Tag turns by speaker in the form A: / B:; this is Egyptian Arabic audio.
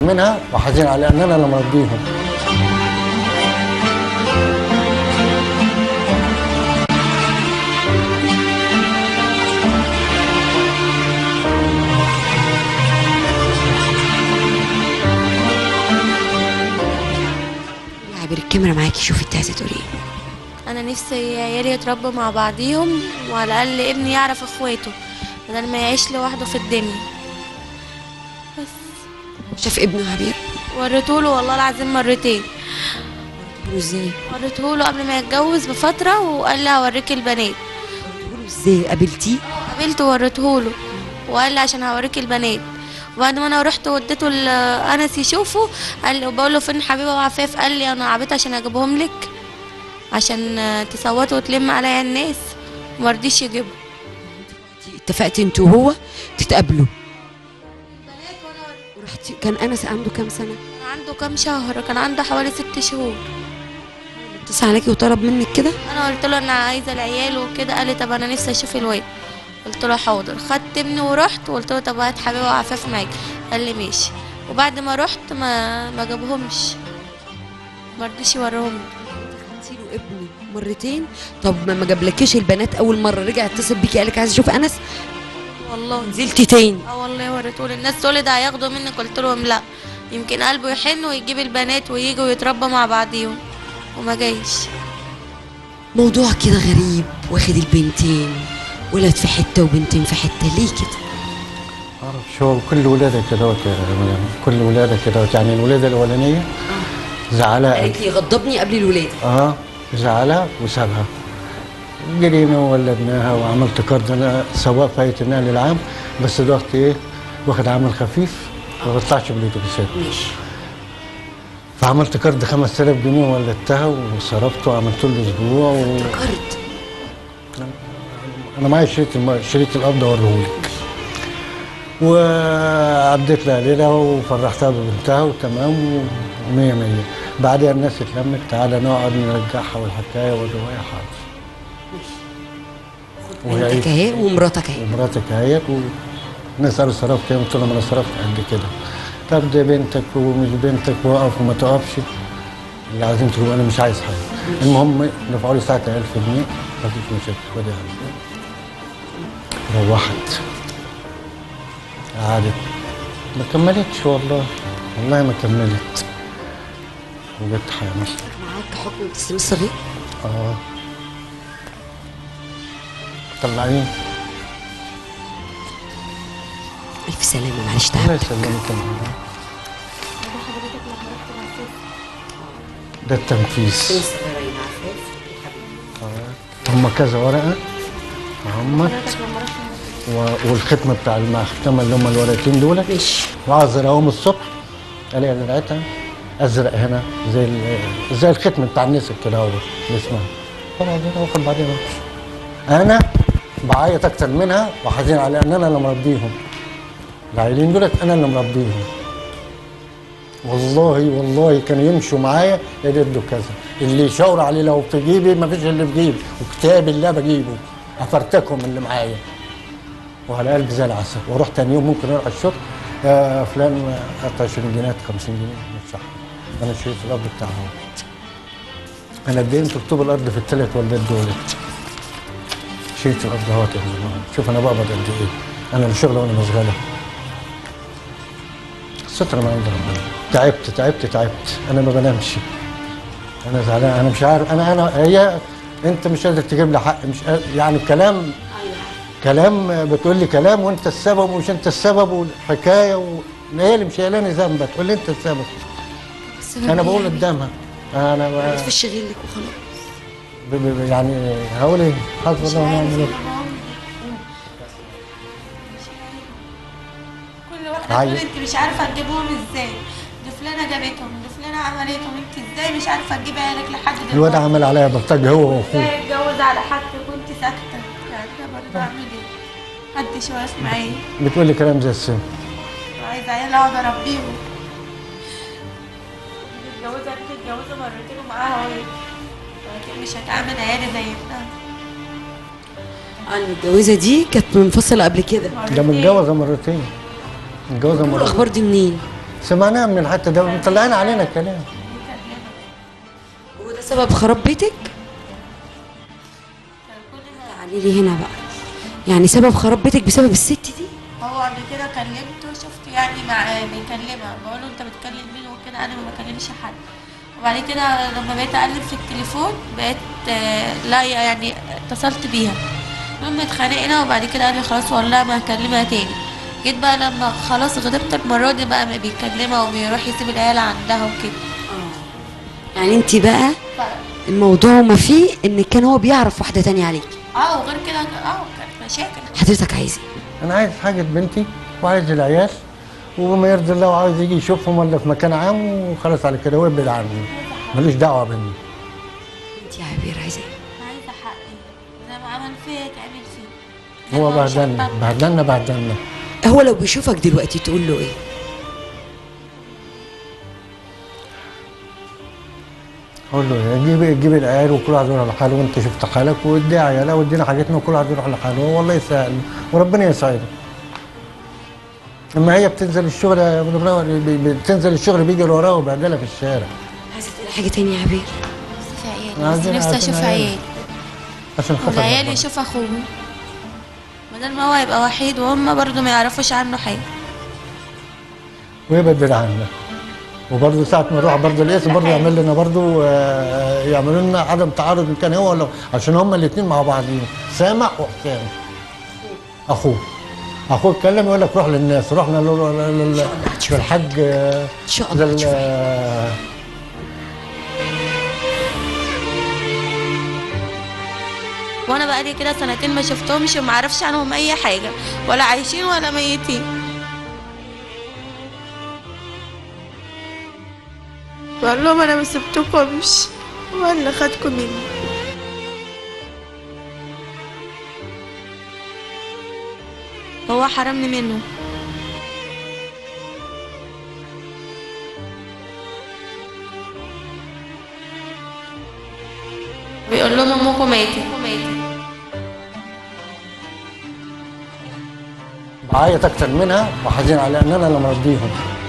A: منها وحزين على ان انا اللي مربيهم
B: عبر الكاميرا معاكي شوفي انت عايزه تقولي ايه
C: انا نفسي عيالي يتربوا مع بعضيهم وعلى الاقل ابني يعرف اخواته بدل ما يعيش لوحده في الدنيا بس
B: شاف ابنه عبير
C: وريتهوله والله العظيم مرتين
B: تقولوا ازاي
C: وريتهوله قبل ما يتجوز بفترة وقال لي هوريك البنات
B: تقولوا ازاي قابلتيه
C: قابلته ووريتهوله وقال لي عشان هوريك البنات وبعد ما انا رحت وديته لانس يشوفه قال لي وبقول له فين حبيبه وعفاف قال لي انا عبيت عشان اجيبهم لك عشان تصوتوا وتلم عليا الناس ومرضيش يجيبهم
B: اتفقتي انت وهو تتقابلوا ورحتي كان انس عنده كام سنه
C: كان عنده كام شهر كان عنده حوالي ست شهور
B: اتصل عليكي وطلب منك كده
C: انا قلت له انا عايزه العيال وكده قال لي طب انا نفسي اشوف الواد قلت له حاضر خدت ابني ورحت وقلت له طب هات حبيبه وعفاف معاك قال لي ماشي وبعد ما رحت ما ما جابهمش ما رضيش يوريهم لي.
B: خدتي له ابنه مرتين طب ما ما جابلكيش البنات اول مره رجع اتصل بيكي قالك عايز اشوف انس
C: والله
B: نزلتي تاني
C: اه والله وريته الناس تقول لي ده هياخدوا منك قلت لهم لا يمكن قلبه يحن ويجيب البنات ويجوا يتربى مع بعضيهم وما جايش
B: موضوع كده غريب واخد البنتين ولد في حته وبنتين في حته ليه كده
A: معرفش هو كل ولاده كده وت- كل ولاده كده وت- يعني الولاده الاولانيه زعلها قوي.
B: قالت لي غضبني قبل الولاده
A: اه زعلها وسابها جرينا وولدناها وعملت كارد انا سواق في هيئه النقل العام بس دلوقتي ايه واخد عمل خفيف ما بطلعش بالاتوبيسات
B: ماشي
A: فعملت كارد 5000 جنيه وولدتها وصرفته وعملت له اسبوع و...
B: كارد
A: انا معايا شريط الم... شريط القبض اوريهولك وعديت لها ليله وفرحتها ببنتها وتمام ومية مية بعدها الناس اتلمت تعالى نقعد نرجعها والحكايه والروايه حاضر وهي
B: بنتك اهي ومراتك اهي
A: ومراتك اهيت والناس قالوا صرفت كام قلت لهم انا صرفت قد كده طب دي بنتك ومش بنتك وقف وما تقفش اللي عايزين تقولوا انا مش عايز حاجه المهم دفعوا لي ساعتها 1000 جنيه ما فيش مشاكل خدي يا عم روحت قعدت ما كملتش والله والله ما كملت وجبت حامل
B: معاك حكم تسليم الصغير
A: اه طلعين
B: الف سلامه معلش
A: الله
B: تعبت
A: يسلمك يا محمد. ده التنفيذ هم كذا ورقه هم و- والختم بتاع المختمه اللي هم الورقتين دول
B: ماشي
A: وعذر اقوم الصبح الاقي لقيتها ازرق هنا زي ال- زي الختم بتاع النسك كده هو اللي اسمها خلاص انا واخد بعدين أمشي. انا بعيط اكتر منها وحزين على ان انا اللي مربيهم العيلين دولت انا اللي مربيهم والله والله كانوا يمشوا معايا يردوا كذا اللي يشاور عليه لو في جيبي ما فيش اللي في جيبي وكتاب الله بجيبه افرتكهم اللي معايا وعلى قلبي زي العسل واروح تاني يوم ممكن اروح الشغل يا فلان هات 20 جنيه هات 50 جنيه مش صح انا شريت الارض بتاعهم انا قدمت طوب الارض في الثلاث ولدات دول شريت الارض اهوت يا زلمه شوف انا بقبض قد ايه انا الشغل وانا مشغله ستر من عند ربنا تعبت تعبت تعبت انا ما بنامش انا زعلان انا مش عارف انا انا هي انت مش قادر تجيب لي حق مش قادر يعني كلام كلام بتقول لي كلام وانت السبب ومش انت السبب والحكايه و... هي اللي مش قايلاني ذنبك تقول لي انت السبب انا بقول قدامها انا ب...
B: في الشغل لك وخلاص
A: ب... ب... يعني هقول ايه حسب الله ونعم الوكيل
C: كل واحدة
A: عايز-
C: تقول انت مش عارفة تجيبهم ازاي دي فلانة جابتهم دي فلانة عملتهم انت ازاي مش عارفة تجيبي عيالك لحد دلوقتي
A: الواد عمل عليا بلطجي هو واخوه
C: ازاي اتجوز على حد كنت ساكتة يعني انا برضه اعمل ايه محدش واقف معايا
A: بتقول لي كلام زي السم
C: عايزة عيال اقعد اربيهم متجوزة متجوزة مرتين ومعاها ولد لكن مش هتعمل عيالي زي ابنها
B: انا المتجوزه دي كانت منفصله قبل كده
A: ده متجوزه مرتين متجوزه
B: كل
A: مرتين
B: الاخبار دي منين
A: سمعناها من الحته ده مطلعين علينا الكلام
B: وده سبب خراب بيتك تعالي لي هنا بقى يعني سبب خراب بيتك بسبب الست دي
C: هو قبل كده كلمته شفته يعني مع بيكلمها بقول له انت بتكلم مين وكده انا ما بكلمش حد وبعد كده لما بقيت اقلب في التليفون بقيت آه، لا يعني اتصلت بيها المهم اتخانقنا وبعد كده قال لي خلاص والله ما هكلمها تاني جيت بقى لما خلاص غضبت المره دي بقى ما بيكلمها وبيروح يسيب العيال عندها وكده
B: يعني انت بقى الموضوع ما فيه ان كان هو بيعرف واحده تانية عليك
C: اه وغير كده اه كانت مشاكل
B: حضرتك عايز ايه
A: انا عايز حاجه بنتي وعايز العيال وما يرضي الله وعاوز يجي يشوفهم ولا في مكان عام وخلاص على كده ويبعد عني ملوش دعوه بيني
B: انت يا عبير عايزه ايه
C: عايزه حقي زي ما عمل فيا يتعمل فيه
A: هو
C: زي ما
A: بهدلنا
C: شطبني.
A: بهدلنا بهدلنا
B: هو لو بيشوفك دلوقتي تقول له ايه
A: اقول له جيب جيب العيال وكل واحد يروح لحاله وانت شفت حالك وادي عيالها وادينا حاجتنا وكل واحد يروح لحاله والله يسهل وربنا يسعده اما هي بتنزل الشغل يا ابن ابراهيم بي- بي- بتنزل الشغل بيجي وراها وبهدلها في الشارع
B: عايزه تقول حاجه تانية يا عبير
C: نفسي في عيالي
A: أنا
C: بس
A: عايزين-
C: نفسي
A: عايزين
C: اشوف
A: عيال.
C: عيالي
A: عشان خاطر
C: والعيال
A: ربنا.
C: يشوف اخوه بدل ما هو يبقى وحيد وهم برضه ما يعرفوش عنه حاجه
A: ويبعد عنا وبرضه ساعة ما نروح برضه القسم برضه يعمل لنا برضه آه، يعملوا لنا عدم تعارض ان كان هو ولا عشان هما الاثنين مع بعضين سامع وحسام اخوه اخوه اتكلم يقول لك روح للناس رحنا لل- لل- لل- للحاج آه،
B: ان شاء الله
A: لل-
B: هتشوفي.
A: آه،
C: وانا بقالي كده سنتين ما شفتهمش وما اعرفش عنهم اي حاجه ولا عايشين ولا ميتين بقول لهم انا ما سبتكمش ولا خدكم مني هو حرمني منه بيقول لهم امكم ماتت
A: بعيط اكتر منها وحزين على ان انا اللي مرضيهم